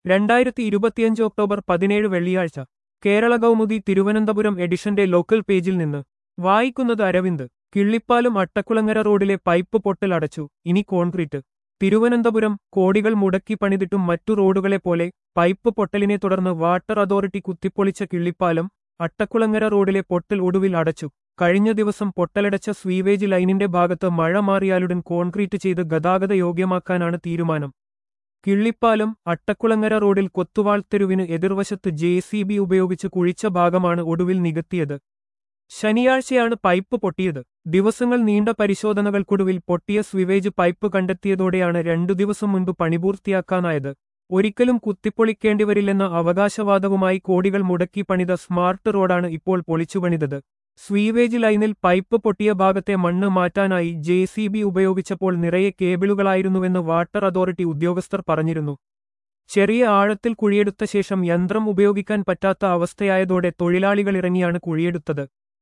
രണ്ടായിരത്തി ഇരുപത്തിയഞ്ച് ഒക്ടോബർ പതിനേഴ് വെള്ളിയാഴ്ച കേരള കൗമുദി തിരുവനന്തപുരം എഡിഷന്റെ ലോക്കൽ പേജിൽ നിന്ന് വായിക്കുന്നത് അരവിന്ദ് കിള്ളിപ്പാലും അട്ടക്കുളങ്ങര റോഡിലെ പൈപ്പ് പൊട്ടൽ അടച്ചു ഇനി കോൺക്രീറ്റ് തിരുവനന്തപുരം കോടികൾ മുടക്കി പണിതിട്ടും മറ്റു റോഡുകളെ പോലെ പൈപ്പ് പൊട്ടലിനെ തുടർന്ന് വാട്ടർ അതോറിറ്റി കുത്തിപ്പൊളിച്ച കിള്ളിപ്പാലം അട്ടക്കുളങ്ങര റോഡിലെ പൊട്ടൽ ഒടുവിൽ അടച്ചു കഴിഞ്ഞ ദിവസം പൊട്ടലടച്ച സ്വീവേജ് ലൈനിന്റെ ഭാഗത്ത് മഴ മാറിയാലുടൻ കോൺക്രീറ്റ് ചെയ്ത് ഗതാഗത യോഗ്യമാക്കാനാണ് തീരുമാനം കിള്ളിപ്പാലം അട്ടക്കുളങ്ങര റോഡിൽ കൊത്തുവാൾ തെരുവിന് എതിർവശത്ത് ജെ സി ബി ഉപയോഗിച്ച് കുഴിച്ച ഭാഗമാണ് ഒടുവിൽ നികത്തിയത് ശനിയാഴ്ചയാണ് പൈപ്പ് പൊട്ടിയത് ദിവസങ്ങൾ നീണ്ട പരിശോധനകൾക്കൊടുവിൽ പൊട്ടിയ സ്വിവേജ് പൈപ്പ് കണ്ടെത്തിയതോടെയാണ് രണ്ടു ദിവസം മുൻപ് പണിപൂർത്തിയാക്കാനായത് ഒരിക്കലും കുത്തിപ്പൊളിക്കേണ്ടിവരില്ലെന്ന അവകാശവാദവുമായി കോടികൾ മുടക്കി പണിത സ്മാർട്ട് റോഡാണ് ഇപ്പോൾ പൊളിച്ചുപണിതത് സ്വീവേജ് ലൈനിൽ പൈപ്പ് പൊട്ടിയ ഭാഗത്തെ മണ്ണ് മാറ്റാനായി ജെ സി ബി ഉപയോഗിച്ചപ്പോൾ നിറയെ കേബിളുകളായിരുന്നുവെന്ന് വാട്ടർ അതോറിറ്റി ഉദ്യോഗസ്ഥർ പറഞ്ഞിരുന്നു ചെറിയ ആഴത്തിൽ കുഴിയെടുത്ത ശേഷം യന്ത്രം ഉപയോഗിക്കാൻ പറ്റാത്ത അവസ്ഥയായതോടെ തൊഴിലാളികളിറങ്ങിയാണ് കുഴിയെടുത്തത്